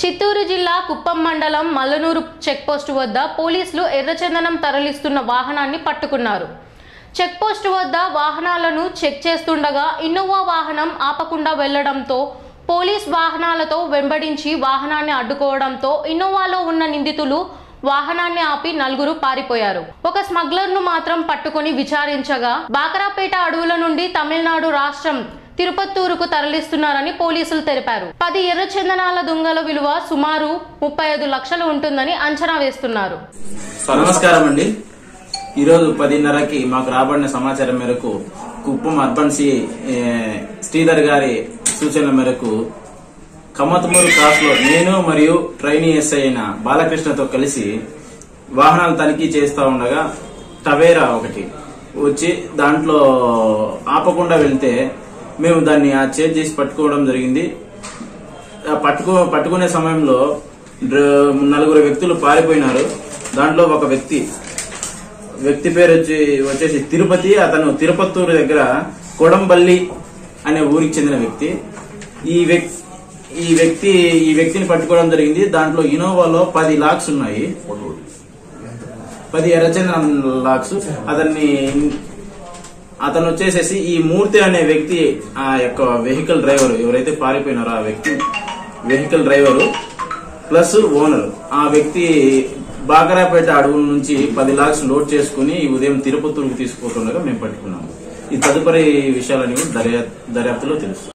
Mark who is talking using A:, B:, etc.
A: చిత్తూరు జిల్లా కుప్పం మండలం మల్లనూరు చెక్పోస్టు వద్ద పోలీసులు ఎర్రచందనం తరలిస్తున్న వాహనాన్ని పట్టుకున్నారు చెక్పోస్టు వద్ద వాహనాలను చెక్ చేస్తుండగా ఇన్నోవా వాహనం ఆపకుండా వెళ్లడంతో పోలీస్ వాహనాలతో వెంబడించి వాహనాన్ని అడ్డుకోవడంతో ఇన్నోవాలో ఉన్న నిందితులు వాహనాన్ని ఆపి నలుగురు పారిపోయారు ఒక స్మగ్లర్ను మాత్రం పట్టుకొని విచారించగా బాకరాపేట అడవుల నుండి తమిళనాడు రాష్ట్రం తిరుపత్తూరుకు తరలిస్తున్నారని పోలీసులు తెలిపారు పది ఎర్ర చందనాల దుంగల విలువ సుమారు ముప్పై ఐదు లక్షలు ఉంటుందని అంచనా వేస్తున్నారు
B: నమస్కారం అండి ఈరోజు పదిన్నరకి మాకు రాబడిన సమాచారం మేరకు Kuppam urban C A, Sridhar గారి సూచనల మేరకు కమ్మతమూరు క్రాస్ లో నేను మరియు ట్రైనీ ఎస్ఐ అయిన బాలకృష్ణతో కలిసి వాహనాలు తనిఖీ చేస్తా ఉండగా టవేరా ఒకటి వచ్చి దాంట్లో ఆపకుండా వెళ్తే మేము దాన్ని ఆ చేజ్ చేసి పట్టుకోవడం జరిగింది ఆ పట్టుకో పట్టుకునే సమయంలో డ్ర- నలుగురు వ్యక్తులు పారిపోయినారు దాంట్లో ఒక వ్యక్తి వ్యక్తి పేరు వచ్చి వచ్చేసి తిరుపతి అతను తిరుపత్తూరు దగ్గర కొడంబల్లి అనే ఊరికి చెందిన వ్యక్తి ఈ వ్యక్తి ఈ వ్యక్తి ఈ వ్యక్తిని పట్టుకోవడం జరిగింది దాంట్లో ఇనోవాలో పది లాక్స్ ఉన్నాయి పది ఎర్రచందనం లాక్స్ అతన్ని అతను వచ్చేసేసి ఈ మూర్తి అనే వ్యక్తి ఆ యొక్క వెహికల్ డ్రైవర్ ఎవరైతే పారిపోయినారో ఆ వ్యక్తి వెహికల్ డ్రైవరు ప్లస్ ఓనర్ ఆ వ్యక్తి బాగరాపేట అడవుల నుంచి పది లాక్స్ లోడ్ చేసుకుని ఈ ఉదయం తిరుపతికి తీసుకుపోతుండగా మేము పట్టుకున్నాము ఈ తదుపరి విషయాలని కూడా దర్యా దర్యాప్తులో తెలుసు